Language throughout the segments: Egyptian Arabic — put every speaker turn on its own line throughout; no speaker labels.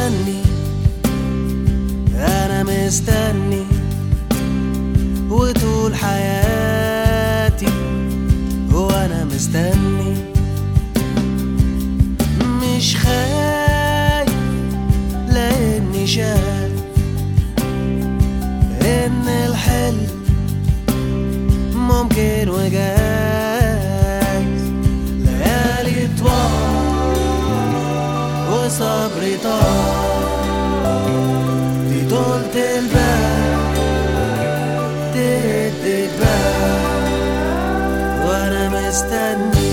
مستني أنا مستني وطول حياتي وأنا مستني مش خايف لأني شايف إن الحلم ممكن وجايز ليالي طوال وصبري طال دي طولة البال تهد البال وانا مستني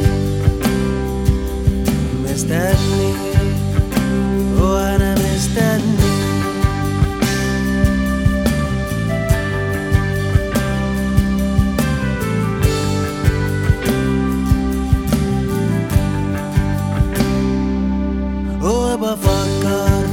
مستني وانا مستني وبفكر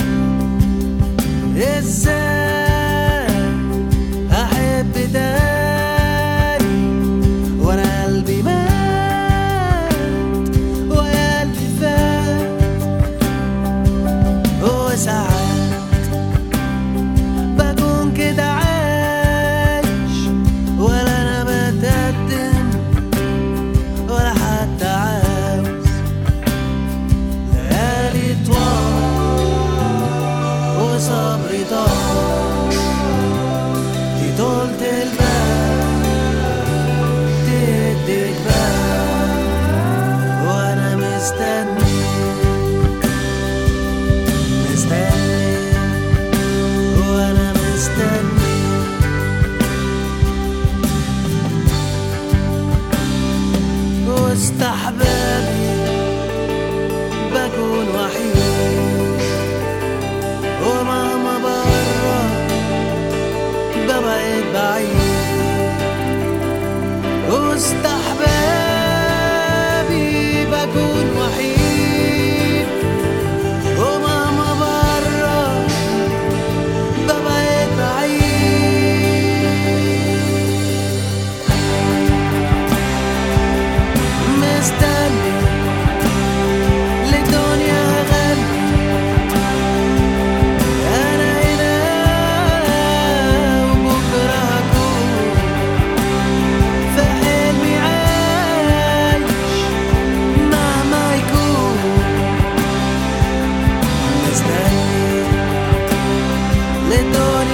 ازاي احب تاني وانا قلبي مات ويا اللي فات وساعات بكون كده عايش ولا انا بتقدم ولا حتى عاوز ليالي طوال وصبري طال دي طولة البال تدي جبال وانا مستني مستني وانا مستني وسط احبابي بكون وحيد ومهما بره ببعد بعيد وسط احبابي بكون وحيد ومهما بره ببعد بعيد مستني للدنيا غني أنا هنا وبكرة هكون في حلمي عايش مهما يكون مستني للدنيا